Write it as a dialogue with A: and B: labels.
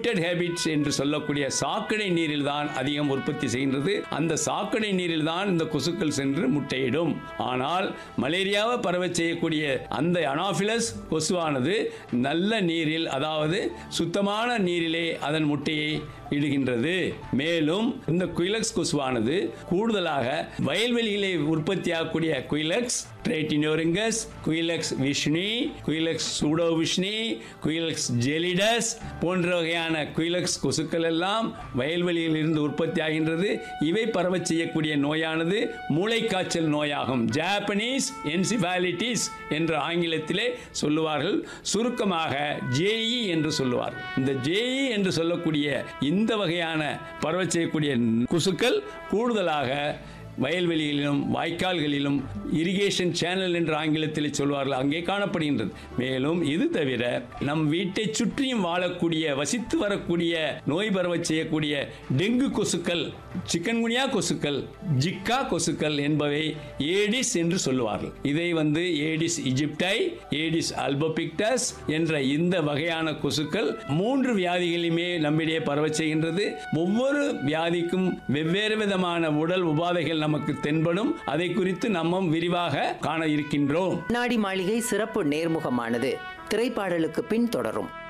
A: polluted habits என்று சொல்லக்கூடிய சாக்கடை நீரில் தான் அதிகம் உற்பத்தி செய்கின்றது அந்த சாக்கடை நீரில் தான் இந்த கொசுக்கள் சென்று முட்டையிடும் ஆனால் மலேரியாவை பரவச் செய்யக்கூடிய அந்த அனாஃபிலஸ் கொசுவானது நல்ல நீரில் அதாவது சுத்தமான நீரிலே அதன் முட்டையை இடுகின்றது மேலும் இந்த குயிலக்ஸ் கொசுவானது கூடுதலாக வயல்வெளியிலே உற்பத்தியாகக்கூடிய குயிலக்ஸ் ட்ரேட்டினோரிங்கஸ் குயிலக்ஸ் விஷ்ணி குயிலக்ஸ் சூடோ விஷ்ணி குயிலக்ஸ் ஜெலிடஸ் போன்ற வகையான குயிலக்ஸ் கொசுக்கள் எல்லாம் வயல்வெளியில் இருந்து உற்பத்தி ஆகின்றது இவை பரவச் செய்யக்கூடிய நோயானது மூளைக்காய்ச்சல் நோயாகும் ஜாப்பனீஸ் என்சிபாலிட்டிஸ் என்று ஆங்கிலத்திலே சொல்லுவார்கள் சுருக்கமாக ஜேஇ என்று சொல்லுவார்கள் இந்த ஜேஇ என்று சொல்லக்கூடிய இந்த வகையான பரவச் செய்யக்கூடிய கொசுக்கள் கூடுதலாக வயல்வெளிகளிலும் வாய்க்கால்களிலும் இரிகேஷன் சேனல் என்று ஆங்கிலத்தில் சொல்வார்கள் அங்கே காணப்படுகின்றது மேலும் இது தவிர நம் வீட்டை சுற்றியும் வாழக்கூடிய வசித்து வரக்கூடிய நோய் பரவச் செய்யக்கூடிய டெங்கு கொசுக்கள் சிக்கன்குனியா கொசுக்கள் ஜிக்கா கொசுக்கள் என்பவை ஏடிஸ் என்று சொல்லுவார்கள் இதை வந்து ஏடிஸ் இஜிப்டை ஏடிஸ் அல்போபிக்டஸ் என்ற இந்த வகையான கொசுக்கள் மூன்று வியாதிகளையுமே நம்மிடையே பரவச் செய்கின்றது ஒவ்வொரு வியாதிக்கும் வெவ்வேறு விதமான உடல் உபாதைகள் நமக்கு தென்படும் அதை குறித்து நம்ம விரிவாக காண இருக்கின்றோம்
B: நாடி மாளிகை சிறப்பு நேர்முகமானது திரைப்பாடலுக்கு பின் தொடரும்